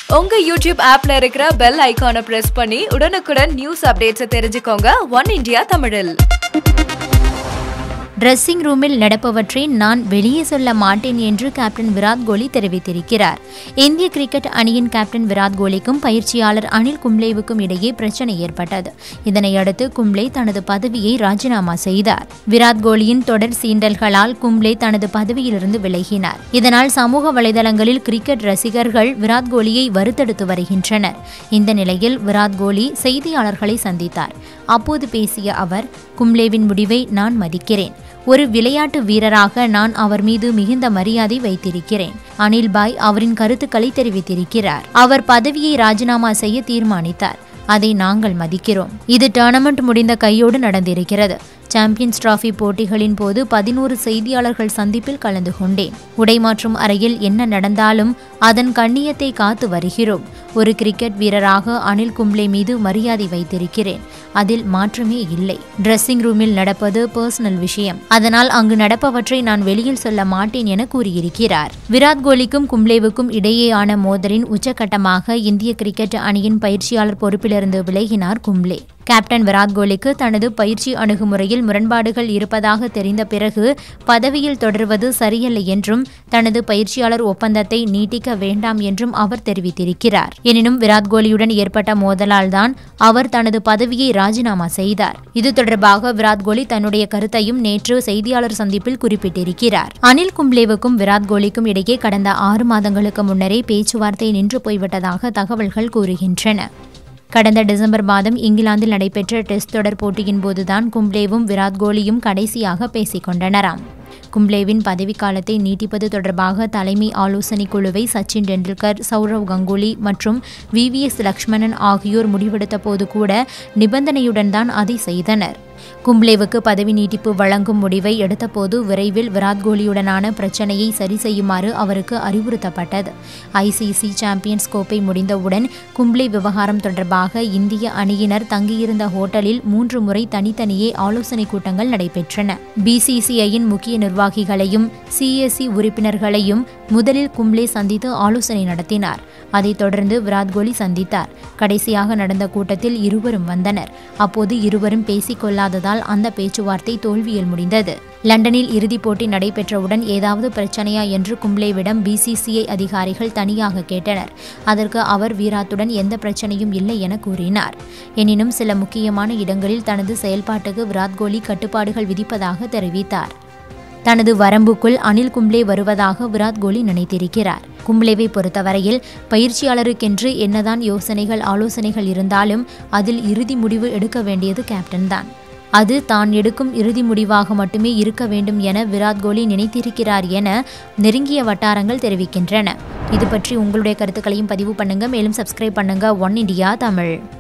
உங்க யூடியூப் ஆப்ல இருக்கிற பெல் ஐகானை பிரஸ் பண்ணி உடனுக்குடன் நியூஸ் அப்டேட்ஸை தெரிஞ்சுக்கோங்க ஒன் இந்தியா தமிழில் ட்ரெஸ்ஸிங் ரூமில் நடப்பவற்றை நான் வெளியே சொல்ல மாட்டேன் என்று கேப்டன் விராட் கோலி தெரிவித்திருக்கிறார் இந்திய கிரிக்கெட் அணியின் கேப்டன் விராட் கோலிக்கும் பயிற்சியாளர் அனில் கும்ளேவுக்கும் இடையே பிரச்சனை ஏற்பட்டது இதனையடுத்து கும்ளே தனது பதவியை ராஜினாமா செய்தார் விராட் கோலியின் தொடர் சீண்டல்களால் கும்ளே தனது பதவியிலிருந்து விலகினார் இதனால் சமூக வலைதளங்களில் கிரிக்கெட் ரசிகர்கள் விராட் கோலியை வருத்தெடுத்து வருகின்றனர் இந்த நிலையில் விராட் கோலி செய்தியாளர்களை சந்தித்தார் அப்போது பேசிய அவர் கும்ளேவின் முடிவை நான் மதிக்கிறேன் ஒரு விளையாட்டு வீரராக நான் அவர் மீது மிகுந்த மரியாதை வைத்திருக்கிறேன் அனில் பாய் அவரின் கருத்துக்களை தெரிவித்திருக்கிறார் அவர் பதவியை ராஜினாமா செய்ய தீர்மானித்தார் அதை நாங்கள் மதிக்கிறோம் இது டோர்னமெண்ட் முடிந்த கையோடு நடந்திருக்கிறது சாம்பியன்ஸ் டிராபி போட்டிகளின் போது பதினோரு செய்தியாளர்கள் சந்திப்பில் கலந்து கொண்டேன் உடைமாற்றும் அறையில் என்ன நடந்தாலும் அதன் கண்ணியத்தை காத்து வருகிறோம் ஒரு கிரிக்கெட் வீரராக அனில் கும்ளே மீது மரியாதை வைத்திருக்கிறேன் அதில் மாற்றமே இல்லை ட்ரெஸ்ஸிங் ரூமில் நடப்பது பர்சனல் விஷயம் அதனால் அங்கு நடப்பவற்றை நான் வெளியில் சொல்ல மாட்டேன் என கூறியிருக்கிறார் விராட் கோலிக்கும் கும்ளேவுக்கும் இடையேயான மோதலின் உச்சகட்டமாக இந்திய கிரிக்கெட் அணியின் பயிற்சியாளர் பொறுப்பிலிருந்து விலகினார் கும்ளே கேப்டன் விராட் கோலிக்கு தனது பயிற்சி அணுகுமுறையில் முரண்பாடுகள் இருப்பதாக தெரிந்த பிறகு பதவியில் தொடர்வது சரியல்ல என்றும் தனது பயிற்சியாளர் ஒப்பந்தத்தை நீட்டிக்க வேண்டாம் என்றும் அவர் தெரிவித்திருக்கிறார் எனினும் விராட் கோலியுடன் ஏற்பட்ட மோதலால் தான் அவர் தனது பதவியை ராஜினாமா செய்தார் இது தொடர்பாக விராட் கோலி தன்னுடைய கருத்தையும் நேற்று செய்தியாளர் சந்திப்பில் குறிப்பிட்டிருக்கிறார் அனில் கும்ளேவுக்கும் விராட் கோலிக்கும் இடையே கடந்த ஆறு மாதங்களுக்கு முன்னரே பேச்சுவார்த்தை நின்று போய்விட்டதாக தகவல்கள் கூறுகின்றன கடந்த டிசம்பர் மாதம் இங்கிலாந்தில் நடைபெற்ற டெஸ்ட் தொடர் போட்டியின் போதுதான் கும்ப்ளேவும் விராட் கோலியும் கடைசியாக பேசிக் கொண்டனராம் கும்ப்ளேவின் பதவிக்காலத்தை நீட்டிப்பது தொடர்பாக தலைமை ஆலோசனை குழுவை சச்சின் டெண்டுல்கர் சௌரவ் கங்குலி மற்றும் விவிஎஸ் லக்ஷ்மணன் ஆகியோர் முடிவெடுத்த போது கூட நிபந்தனையுடன் தான் அதை செய்தனர் கும்ப்ளேவுக்கு பதவி நீட்டிப்பு வழங்கும் முடிவை எடுத்தபோது விரைவில் விராட் கோலியுடனான பிரச்சனையை சரி செய்யுமாறு அவருக்கு அறிவுறுத்தப்பட்டது ஐசிசி சாம்பியன்ஸ் கோப்பை முடிந்தவுடன் கும்ப்ளே விவகாரம் தொடர்பாக இந்திய அணியினர் தங்கியிருந்த ஹோட்டலில் மூன்று முறை தனித்தனியே ஆலோசனை கூட்டங்கள் நடைபெற்றன பிசிசிஐயின் முக்கிய நிர்வாகிகளையும் சிஎஸ்சி உறுப்பினர்களையும் முதலில் கும்ப்ளே சந்தித்து ஆலோசனை நடத்தினார் அதைத் தொடர்ந்து விராட் கோலி சந்தித்தார் கடைசியாக நடந்த கூட்டத்தில் இருவரும் வந்தனர் அப்போது இருவரும் பேசிக் கொள்ளாததால் அந்த பேச்சுவார்த்தை தோல்வியில் முடிந்தது லண்டனில் இறுதிப் போட்டி நடைபெற்றவுடன் ஏதாவது பிரச்சனையா என்று கும்ப்ளேவிடம் பிசிசிஐ அதிகாரிகள் தனியாக கேட்டனர் அதற்கு அவர் வீராத்துடன் எந்த பிரச்சனையும் இல்லை என கூறினார் எனினும் சில முக்கியமான இடங்களில் தனது செயல்பாட்டுக்கு விராட் கோலி கட்டுப்பாடுகள் விதிப்பதாக தெரிவித்தார் தனது வரம்புக்குள் அனில் கும்ப்ளே வருவதாக விராட் கோலி நினைத்திருக்கிறார் கும்ப்ளேவை பொறுத்தவரையில் பயிற்சியாளருக்கென்று என்னதான் யோசனைகள் ஆலோசனைகள் இருந்தாலும் அதில் இறுதி முடிவு எடுக்க வேண்டியது கேப்டன் தான் அது தான் எடுக்கும் இறுதி முடிவாக மட்டுமே இருக்க வேண்டும் என விராட் கோலி நினைத்திருக்கிறார் என நெருங்கிய வட்டாரங்கள் தெரிவிக்கின்றன இது பற்றி உங்களுடைய கருத்துக்களையும் பதிவு பண்ணுங்க மேலும் சப்ஸ்கிரைப் பண்ணுங்க ஒன் இண்டியா தமிழ்